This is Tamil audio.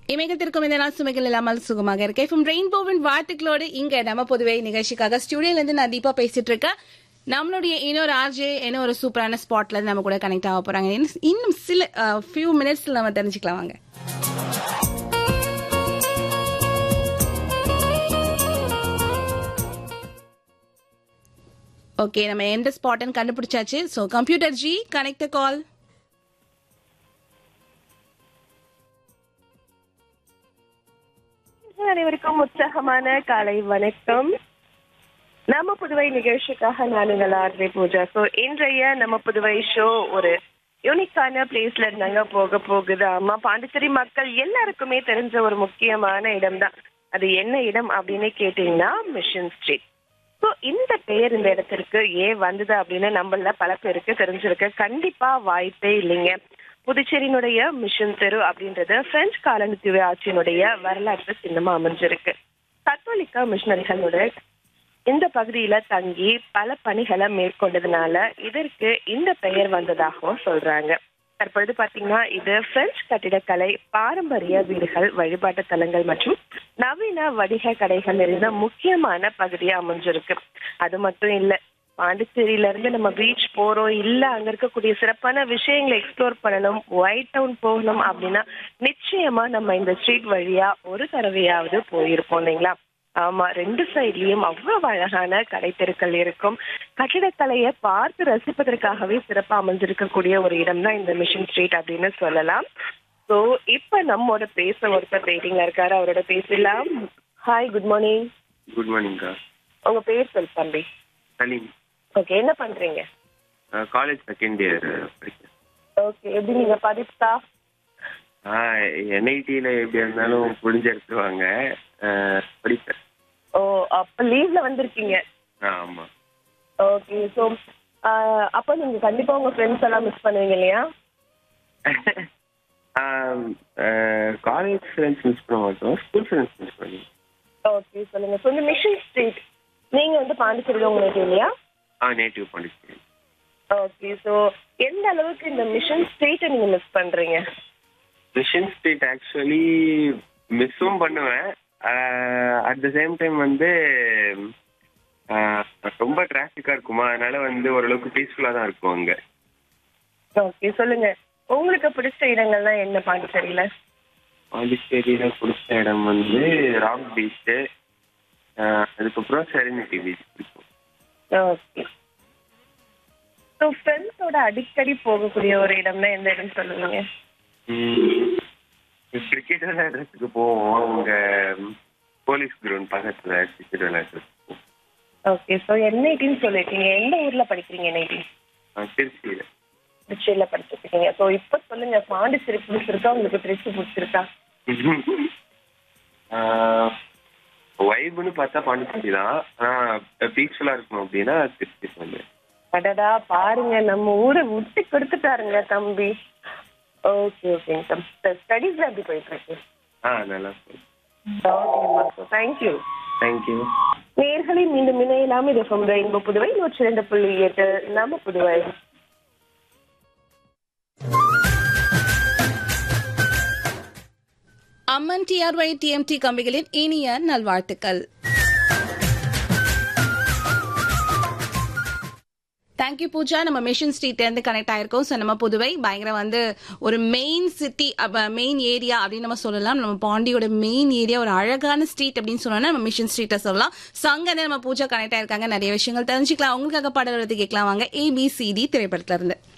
இமைகத்திற்கும் இந்த நாள் சுமைகள் இல்லாமல் சுகமாக இருக்கேன் ஃப்ரம் ரெயின்போவின் வாழ்த்துக்களோடு இங்க நம்ம பொதுவே நிகழ்ச்சிக்காக ஸ்டுடியோல இருந்து நான் தீபா பேசிட்டு இருக்கேன் நம்மளுடைய இன்னொரு ஆர்ஜே என்ன ஒரு சூப்பரான ஸ்பாட்ல இருந்து நம்ம கூட கனெக்ட் ஆக போறாங்க இன்னும் இன்னும் சில ஃபியூ மினிட்ஸ்ல நம்ம தெரிஞ்சுக்கலாம் வாங்க ஓகே நம்ம எந்த ஸ்பாட்னு கண்டுபிடிச்சாச்சு so computer ji connect call அனைவருக்கும் உற்சாகமான காலை வணக்கம் நம்ம புதுவை நிகழ்ச்சிக்காக நான் உங்கள் ஆர்வே பூஜா ஸோ இன்றைய நம்ம புதுவை ஷோ ஒரு யூனிக்கான பிளேஸ்ல இருந்தாங்க போக போகுது ஆமா பாண்டிச்சேரி மக்கள் எல்லாருக்குமே தெரிஞ்ச ஒரு முக்கியமான இடம் தான் அது என்ன இடம் அப்படின்னு கேட்டீங்கன்னா மிஷன் ஸ்ட்ரீட் ஸோ இந்த பெயர் இந்த இடத்திற்கு ஏன் வந்தது அப்படின்னு நம்மள பல பேருக்கு தெரிஞ்சிருக்கு கண்டிப்பா வாய்ப்பே இல்லைங்க புதுச்சேரியினுடைய மிஷன் தெரு அப்படின்றது பிரெஞ்சு காலனித்துவ ஆட்சியினுடைய வரலாற்று சின்னமா அமைஞ்சிருக்கு கத்தோலிக்க மிஷனரிகளோட இந்த பகுதியில தங்கி பல பணிகளை மேற்கொண்டதுனால இதற்கு இந்த பெயர் வந்ததாகவும் சொல்றாங்க தற்பொழுது பாத்தீங்கன்னா இது பிரெஞ்சு கட்டிடக்கலை பாரம்பரிய வீடுகள் வழிபாட்டு தலங்கள் மற்றும் நவீன வணிக கடைகள் நிறைந்த முக்கியமான பகுதியா அமைஞ்சிருக்கு அது மட்டும் இல்ல பாண்டிச்சேரியில இருந்து நம்ம பீச் போறோம் இல்ல அங்க இருக்கக்கூடிய சிறப்பான விஷயங்களை எக்ஸ்ப்ளோர் பண்ணணும் ஒயிட் டவுன் போகணும் அப்படின்னா நிச்சயமா நம்ம இந்த ஸ்ட்ரீட் வழியா ஒரு தடவையாவது போயிருப்போம் இல்லைங்களா ஆமா ரெண்டு சைட்லயும் அவ்வளவு அழகான கடை தெருக்கள் இருக்கும் கட்டிடக்கலையை பார்த்து ரசிப்பதற்காகவே சிறப்பா அமைஞ்சிருக்கக்கூடிய ஒரு இடம் தான் இந்த மிஷன் ஸ்ட்ரீட் அப்படின்னு சொல்லலாம் சோ இப்ப நம்மோட பேச ஒருத்தர் வெயிட்டிங்ல இருக்காரு அவரோட பேசலாம் ஹாய் குட் மார்னிங் குட் மார்னிங்க்கா உங்க பேர் சொல் தம்பி சலீம் ஓகே என்ன பண்றீங்க காலேஜ் செகண்ட் இயர் படிக்கிறேன் ஓகே எப்படி நீங்க படிப்பா என்ஐடியில் எப்படி இருந்தாலும் புரிஞ்சு எடுத்துருவாங்க ஆஹ் படிப்பேன் ஓ அப்ப லீவ்ல வந்திருக்கீங்க ஆ ஆமாம் ஓகே ஸோ அப்போ நீங்க கண்டிப்பா உங்க ஃப்ரெண்ட்ஸ் எல்லாம் மிஸ் பண்ணுவீங்க இல்லையா காலேஜ் ஃப்ரெண்ட்ஸ் மிஸ் பண்ண மாட்டோம் ஸ்கூல் ஃப்ரெண்ட்ஸ் மிஸ் பண்ணி ஓகே சொல்லுங்க ஸோ இந்த மிஷன் ஸ்ட்ரீட் நீங்க வந்து பாண்டிச்சேரியில் உங்களுக்கு இல்லையா ஆ நேட்டிவ் பாண்டிச்சேரி ஓகே ஸோ எந்த அளவுக்கு இந்த மிஷன் ஸ்ட்ரீட்டை நீங்க மிஸ் பண்றீங்க மிஷன் ஸ்ட்ரீட் ஆக்சுவலி மிஸ்ஸும் பண்ணுவேன் அட் த சேம் டைம் வந்து ஆஹ் ரொம்ப டிராஃபிக்காக இருக்குமா அதனால வந்து ஓரளவுக்கு பீஸ்ஃபுல்லாக தான் இருக்கும் அங்கே ஓகே சொல்லுங்க உங்களுக்கு பிடிச்ச இடங்கள்லாம் என்ன பாண்டிச்சேரியில பாண்டிச்சேரியில் பிடிச்ச இடம் வந்து ராக் பீச்சு அதுக்கப்புறம் செரினிட்டி பீச் பிடிக்கும் ஓகே ஸோ ஃப்ரெண்ட்ஸோட அடிக்கடி போகக்கூடிய ஒரு இடம்னா எந்த இடம் சொல்லுவீங்க கிரிக்கெட் விளையாடுறதுக்கு போவோம் அவங்க போலீஸ் கிரவுண்ட் பக்கத்தில் கிரிக்கெட் விளையாடுறதுக்கு போவோம் ஓகே ஸோ என்ஐடின்னு சொல்லிருக்கீங்க எந்த ஊர்ல படிக்கிறீங்க என்ஐடி ஆஹ் திருச்சியில் திருச்சியில படிச்சிருக்கீங்க ஸோ இப்போ சொல்லுங்க பாண்டிச்சேரி பிடிச்சிருக்கா உங்களுக்கு திருச்சி பிடிச்சிருக்கா வைபுன்னு பார்த்தா பாண்டிச்சேரி தான் ஆனால் பீஸ்ஃபுல்லாக இருக்கணும் அப்படின்னா திருச்சி வந்து அடடா பாருங்க நம்ம ஊரை விட்டு கொடுத்துட்டாருங்க தம்பி ஓகே ஓகேங்க தம்பி ஸ்டடீஸ்ல எப்படி போயிட்டு இருக்கு ஆ நல்லா ஓகேம்மா தேங்க்யூ தேங்க்யூ நேர்களை மீண்டும் இணையலாம் இது from ரெயின்போ புதுவை நூற்றி ரெண்டு புள்ளி எட்டு நம்ம புதுவை அம்மன் டிஆர்ஒய் டிஎம்டி கம்பிகளின் இனிய நல்வாழ்த்துக்கள் தேங்க்யூ பூஜா நம்ம மிஷன் ஸ்ட்ரீட்ல இருந்து கனெக்ட் ஆயிருக்கோம் ஸோ நம்ம புதுவை பயங்கர வந்து ஒரு மெயின் சிட்டி மெயின் ஏரியா அப்படின்னு நம்ம சொல்லலாம் நம்ம பாண்டியோட மெயின் ஏரியா ஒரு அழகான ஸ்ட்ரீட் அப்படின்னு சொன்னோம்னா நம்ம மிஷன் ஸ்ட்ரீட்டை சொல்லலாம் ஸோ அங்கே நம்ம பூஜா கனெக்ட் ஆயிருக்காங்க நிறைய விஷயங்கள் தெரிஞ்சுக்கலாம் அவங்களுக்காக பாடல் கேட்கலாம் வாங்க ஏபிசிடி திரைப்படத்துல இருந்து